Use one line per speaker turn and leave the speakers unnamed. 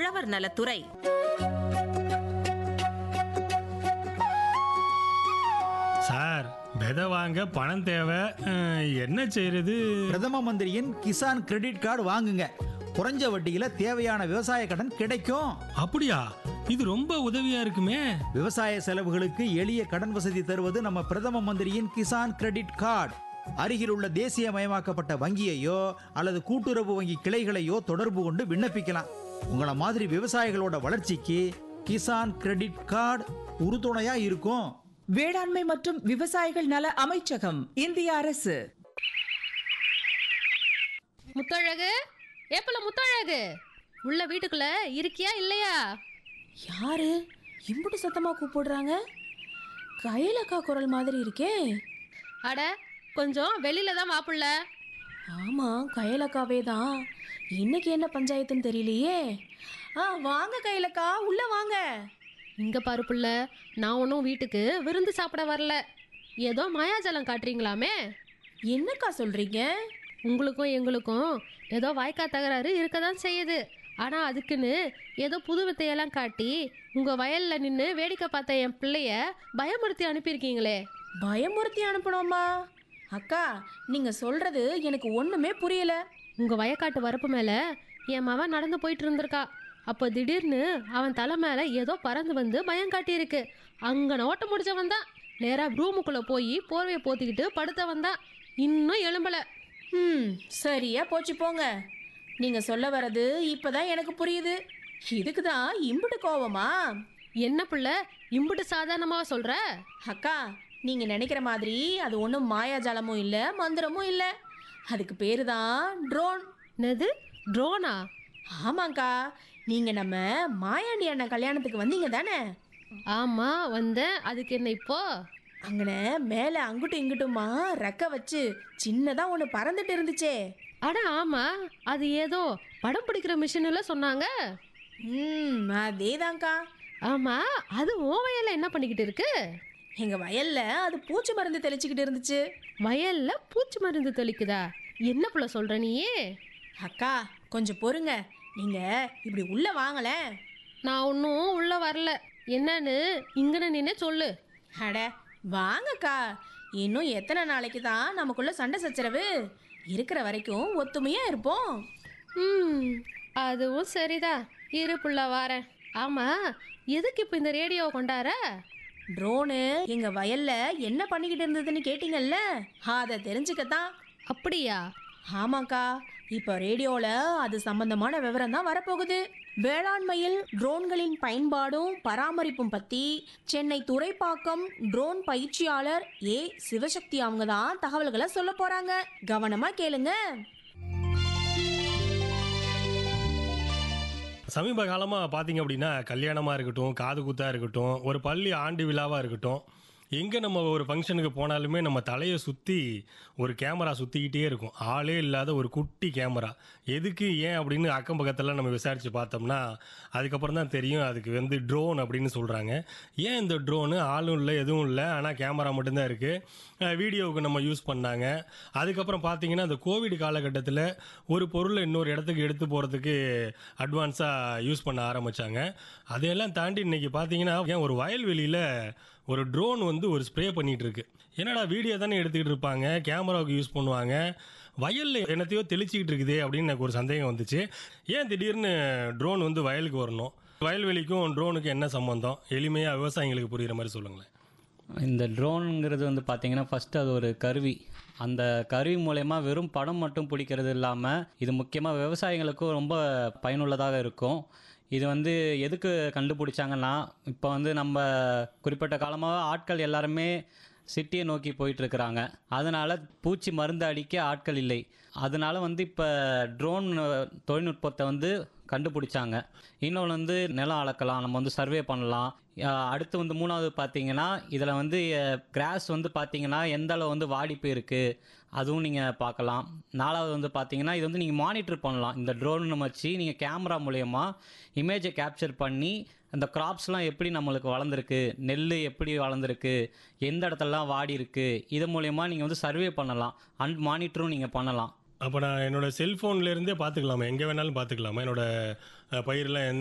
உழவர் நலத்துறை
சார் விதை வாங்க பணம் தேவை அஹ், என்ன செய்யறது
பிரதம மந்திரியின் கிசான் கிரெடிட் கார்டு வாங்குங்க குறைஞ்ச வட்டியில தேவையான விவசாய கடன் கிடைக்கும்
அப்படியா இது ரொம்ப உதவியா இருக்குமே
விவசாய செலவுகளுக்கு எளிய கடன் வசதி தருவது நம்ம பிரதம மந்திரியின் கிசான் கிரெடிட் கார்டு அருகில் உள்ள தேசியமயமாக்கப்பட்ட வங்கியையோ அல்லது கூட்டுறவு வங்கி கிளைகளையோ தொடர்பு கொண்டு விண்ணப்பிக்கலாம் உங்களை மாதிரி விவசாயிகளோட வளர்ச்சிக்கு கிசான் கிரெடிட் கார்டு உறுதுணையா இருக்கும்
வேளாண்மை மற்றும் விவசாயிகள் நல அமைச்சகம் இந்திய அரசு
முத்தழகு ஏப்பல முத்தழகு உள்ள வீட்டுக்குள்ள இருக்கியா இல்லையா
யாரு இம்புட்டு சத்தமா கூப்பிடுறாங்க கையிலக்கா குரல் மாதிரி இருக்கே
அட கொஞ்சம் வெளியில தான் வாப்புள்ள
ஆமா கையிலக்காவே தான் இன்னைக்கு என்ன பஞ்சாயத்துன்னு தெரியலையே ஆ வாங்க கையிலக்கா உள்ள வாங்க
இங்க பாரு புள்ள நான் ஒன்றும் வீட்டுக்கு விருந்து சாப்பிட வரல ஏதோ மாயாஜலம் காட்டுறீங்களாமே
என்னக்கா சொல்றீங்க
உங்களுக்கும் எங்களுக்கும் ஏதோ வாய்க்கா தகராறு இருக்க தான் செய்யுது ஆனால் அதுக்குன்னு ஏதோ புது வித்தையெல்லாம் காட்டி உங்கள் வயலில் நின்று வேடிக்கை பார்த்த என் பிள்ளைய பயமுறுத்தி அனுப்பியிருக்கீங்களே
பயமுறுத்தி அனுப்பணுமா அக்கா நீங்க சொல்றது எனக்கு ஒண்ணுமே புரியல
உங்கள் வயக்காட்டு வரப்பு மேலே என் மவன் நடந்து போயிட்டு இருந்திருக்கா அப்போ திடீர்னு அவன் தலை மேலே ஏதோ பறந்து வந்து பயம் காட்டியிருக்கு அங்கே ஓட்ட முடிச்சவன் தான் நேராக ரூமுக்குள்ளே போய் போர்வையை போத்திக்கிட்டு படுத்த வந்தான் இன்னும் எழும்பலை
ம் சரியா போச்சு போங்க நீங்க சொல்ல வர்றது இப்பதான் எனக்கு புரியுது இதுக்கு தான் இம்புட்டு கோவமா
என்ன பிள்ளை இம்புட்டு சாதாரணமாக சொல்கிற
அக்கா நீங்க நினைக்கிற மாதிரி அது ஒன்றும் மாயாஜாலமும் இல்லை மந்திரமும் இல்லை அதுக்கு பேரு தான் ட்ரோன்
என்னது ட்ரோனா
ஆமாங்க்கா நீங்க நம்ம மாயாண்டி அண்ணன் கல்யாணத்துக்கு வந்தீங்க தானே
ஆமா வந்தேன் அதுக்கு என்ன இப்போ
அங்கன மேலே அங்குட்டும் இங்குட்டுமா ரெக்க வச்சு சின்னதா ஒன்று பறந்துட்டு இருந்துச்சே
அட ஆமா அது ஏதோ படம் பிடிக்கிற மிஷின்ல சொன்னாங்க
ம் அதேதான்க்கா
ஆமா அது உன் வயல்ல என்ன பண்ணிக்கிட்டு இருக்கு
எங்க வயல்ல அது பூச்சி மருந்து தெளிச்சுக்கிட்டு இருந்துச்சு
வயல்ல பூச்சி மருந்து தெளிக்குதா என்ன புள்ள சொல்ற நீயே
அக்கா கொஞ்சம் பொறுங்க நீங்க இப்படி உள்ள வாங்களேன்
நான் ஒன்றும் உள்ள வரல என்னன்னு இங்கன நின்னே சொல்லு
அட வாங்கக்கா இன்னும் எத்தனை நாளைக்கு தான் நமக்குள்ள சண்டை சச்சரவு இருக்கிற வரைக்கும் ஒத்துமையா இருப்போம்
ம் அதுவும் சரிதான் இரு புள்ள வாரேன் ஆமா எதுக்கு இப்போ இந்த ரேடியோ கொண்டார
ட்ரோனு எங்க வயல்ல என்ன பண்ணிக்கிட்டு இருந்ததுன்னு கேட்டீங்கல்ல அதை தெரிஞ்சுக்கத்தான்
அப்படியா
ஆமாக்கா இப்போ ரேடியோல அது சம்பந்தமான விவரம் தான் வரப்போகுது வேளாண்மையில் ட்ரோன்களின் பயன்பாடும் பராமரிப்பும் பத்தி சென்னை துறைப்பாக்கம் ட்ரோன் பயிற்சியாளர் ஏ சிவசக்தி அவங்க தான் தகவல்களை சொல்ல போறாங்க கவனமா கேளுங்க
சமீப காலமாக பார்த்தீங்க அப்படின்னா கல்யாணமாக இருக்கட்டும் காது குத்தாக இருக்கட்டும் ஒரு பள்ளி ஆண்டு விழாவாக இருக்கட்டும் எங்கே நம்ம ஒரு ஃபங்க்ஷனுக்கு போனாலுமே நம்ம தலையை சுற்றி ஒரு கேமரா சுற்றிக்கிட்டே இருக்கும் ஆளே இல்லாத ஒரு குட்டி கேமரா எதுக்கு ஏன் அப்படின்னு அக்கம் பக்கத்தில் நம்ம விசாரித்து பார்த்தோம்னா அதுக்கப்புறம் தான் தெரியும் அதுக்கு வந்து ட்ரோன் அப்படின்னு சொல்கிறாங்க ஏன் இந்த ட்ரோனு ஆளும் இல்லை எதுவும் இல்லை ஆனால் கேமரா மட்டும்தான் இருக்குது வீடியோவுக்கு நம்ம யூஸ் பண்ணாங்க அதுக்கப்புறம் பார்த்தீங்கன்னா இந்த கோவிட் காலகட்டத்தில் ஒரு பொருளை இன்னொரு இடத்துக்கு எடுத்து போகிறதுக்கு அட்வான்ஸாக யூஸ் பண்ண ஆரம்பித்தாங்க அதையெல்லாம் தாண்டி இன்னைக்கு பார்த்தீங்கன்னா ஏன் ஒரு வயல்வெளியில் ஒரு ட்ரோன் வந்து ஒரு ஸ்ப்ரே பண்ணிகிட்டு இருக்கு என்னடா வீடியோ தானே எடுத்துக்கிட்டு இருப்பாங்க கேமராவுக்கு யூஸ் பண்ணுவாங்க வயலில் என்னத்தையோ தெளிச்சிக்கிட்டு இருக்குதே அப்படின்னு எனக்கு ஒரு சந்தேகம் வந்துச்சு ஏன் திடீர்னு ட்ரோன் வந்து வயலுக்கு வரணும் வயல்வெளிக்கும் ட்ரோனுக்கும் என்ன சம்மந்தம் எளிமையாக விவசாயிங்களுக்கு புரியுற மாதிரி சொல்லுங்களேன்
இந்த ட்ரோனுங்கிறது வந்து பார்த்தீங்கன்னா ஃபஸ்ட்டு அது ஒரு கருவி அந்த கருவி மூலயமா வெறும் படம் மட்டும் பிடிக்கிறது இல்லாமல் இது முக்கியமாக விவசாயிகளுக்கும் ரொம்ப பயனுள்ளதாக இருக்கும் இது வந்து எதுக்கு கண்டுபிடிச்சாங்கன்னா இப்போ வந்து நம்ம குறிப்பிட்ட காலமாக ஆட்கள் எல்லாருமே சிட்டியை நோக்கி போயிட்டுருக்குறாங்க அதனால் பூச்சி மருந்து அடிக்க ஆட்கள் இல்லை அதனால வந்து இப்போ ட்ரோன் தொழில்நுட்பத்தை வந்து கண்டுபிடிச்சாங்க இன்னொன்று வந்து நிலம் அளக்கலாம் நம்ம வந்து சர்வே பண்ணலாம் அஹ் அடுத்து வந்து மூணாவது பார்த்தீங்கன்னா இதில் வந்து கிராஸ் வந்து பார்த்தீங்கன்னா எந்த அளவு வந்து வாடி போயிருக்கு அதுவும் நீங்கள் பார்க்கலாம் நாலாவது வந்து பார்த்தீங்கன்னா இது வந்து நீங்கள் மானிட்டர் பண்ணலாம் இந்த ட்ரோன் வச்சு நீங்கள் கேமரா மூலயமா இமேஜை கேப்சர் பண்ணி அந்த கிராப்ஸ்லாம் எப்படி நம்மளுக்கு வளர்ந்துருக்கு நெல் எப்படி வளர்ந்துருக்கு எந்த இடத்துலலாம் வாடி இருக்கு இது மூலயமா நீங்கள் வந்து சர்வே பண்ணலாம் அண்ட் மானிட்டரும் நீங்கள் பண்ணலாம்
அப்போ நான் என்னோட செல்ஃபோன்லேருந்தே பார்த்துக்கலாமா எங்கே வேணாலும் பார்த்துக்கலாமா என்னோட அஹ், பயிரெலாம் என்ன